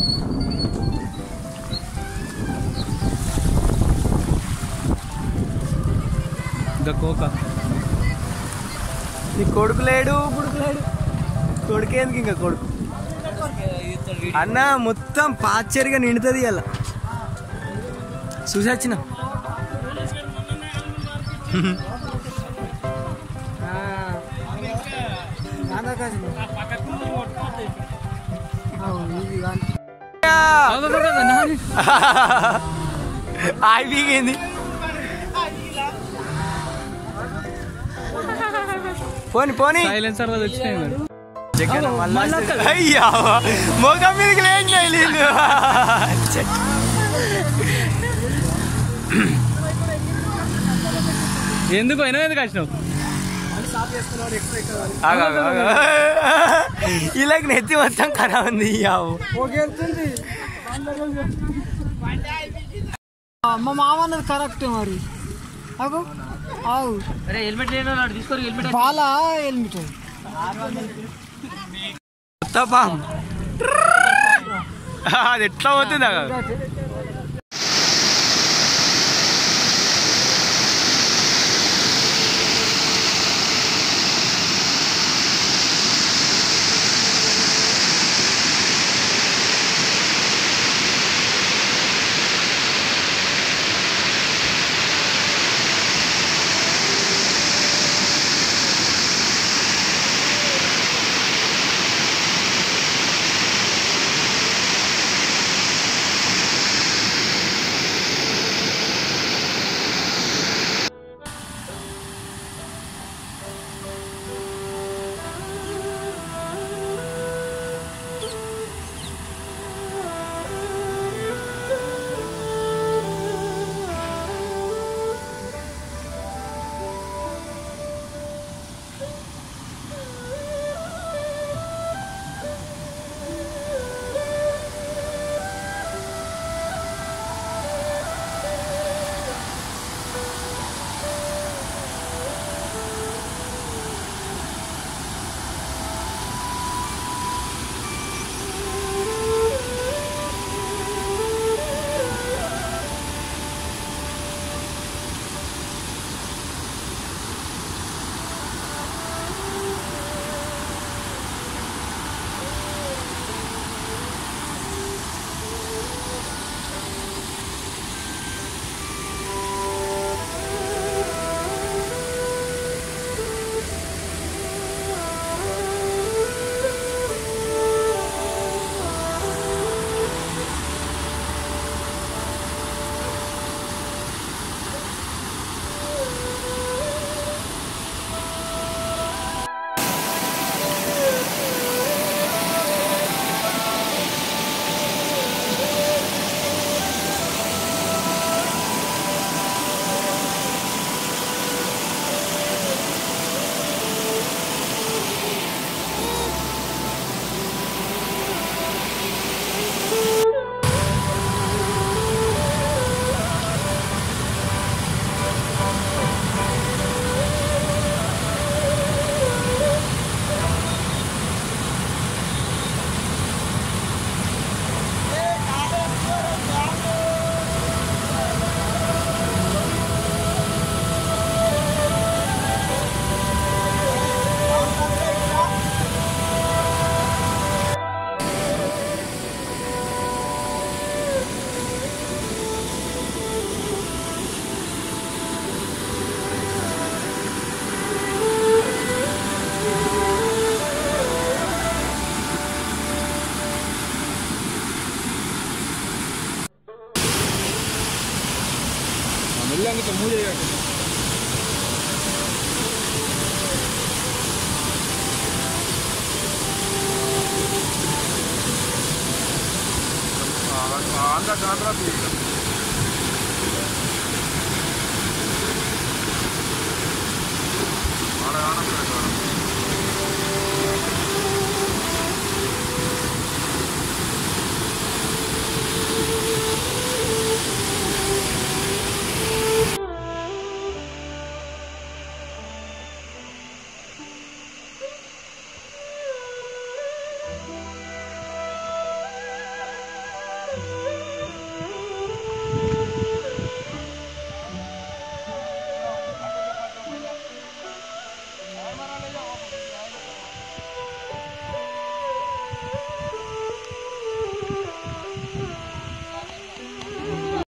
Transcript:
ఇంకా కోక నీ కొడుకు లేడు కొడుకు లేడు కొడుకేందుకు ఇంకా కొడుకు అన్న మొత్తం పాచరిగా నిండుతుంది అలా చూసి వచ్చిన ఆయి పీకింది పోని పోని సైలెన్సర్ వాళ్ళు వచ్చినాయి మరి జగన్ అవ్వ, మళ్ళా మళ్ళా వస్తుంది. అయ్యా మొగం మీదకి లేండి నీళ్ళు ఎందుకు పోయినావు ఎందుకు వచ్చినావు ఇలాగ నెత్తి మొత్తం ఖరాబ్ ఉంది యావు మా మామ అన్నది కరెక్ట్ మరి అగు అవు అరే హెల్మెట్ లేని తీసుకొని హెల్మెట్ బాలా హెల్మెట్ పాం అది ఎట్లా పోతుంది అగ? మెల్లంగా మూడు ఆంధ్ర ఆంధ్ర